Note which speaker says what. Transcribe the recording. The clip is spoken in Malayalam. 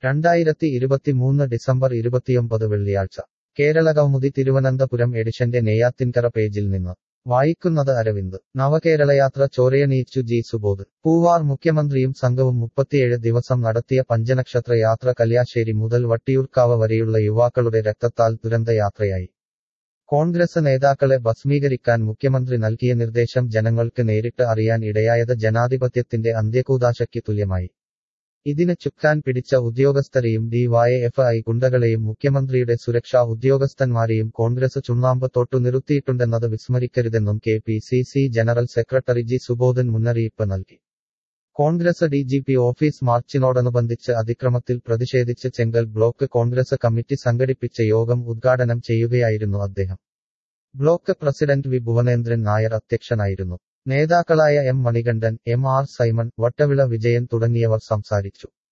Speaker 1: രണ്ടായിരത്തി ഇരുപത്തിമൂന്ന് ഡിസംബർ ഇരുപത്തിയൊമ്പത് വെള്ളിയാഴ്ച കേരള കൗമുദി തിരുവനന്തപുരം എഡിഷന്റെ നെയ്യാത്തിൻകര പേജിൽ നിന്ന് വായിക്കുന്നത് അരവിന്ദ് നവകേരളയാത്ര ചോരയണീച്ചു ജി സുബോധ് പൂവാർ മുഖ്യമന്ത്രിയും സംഘവും മുപ്പത്തിയേഴ് ദിവസം നടത്തിയ പഞ്ചനക്ഷത്ര യാത്ര കല്യാശ്ശേരി മുതൽ വട്ടിയൂർക്കാവ് വരെയുള്ള യുവാക്കളുടെ രക്തത്താൽ ദുരന്തയാത്രയായി കോൺഗ്രസ് നേതാക്കളെ ഭസ്മീകരിക്കാൻ മുഖ്യമന്ത്രി നൽകിയ നിർദ്ദേശം ജനങ്ങൾക്ക് നേരിട്ട് അറിയാൻ ഇടയായത് ജനാധിപത്യത്തിന്റെ അന്ത്യകൂതാശയ്ക്ക് തുല്യമായി ഇതിന് ചുക്കാൻ പിടിച്ച ഉദ്യോഗസ്ഥരെയും ഡിവൈഎഫ്ഐ ഗുണ്ടകളെയും മുഖ്യമന്ത്രിയുടെ സുരക്ഷാ ഉദ്യോഗസ്ഥന്മാരെയും കോൺഗ്രസ് ചുണ്ണാമ്പ് തൊട്ടു നിർത്തിയിട്ടുണ്ടെന്നത് വിസ്മരിക്കരുതെന്നും K P C C general secretary G Subodhan മുന്നറിയിപ്പ് നൽകി Congress D G P office മാർച്ചിനോടനുബന്ധിച്ച് അതിക്രമത്തിൽ പ്രതിഷേധിച്ച് ചെങ്കൽ ബ്ലോക്ക് കോൺഗ്രസ് കമ്മിറ്റി സംഘടിപ്പിച്ച യോഗം ഉദ്ഘാടനം ചെയ്യുകയായിരുന്നു അദ്ദേഹം block president V Bhuvanendran Nair അധ്യക്ഷനായിരുന്നു നേതാക്കളായ M Manikandan M R Simon Vattavila Vijayan തുടങ്ങിയവർ സംസാരിച്ചു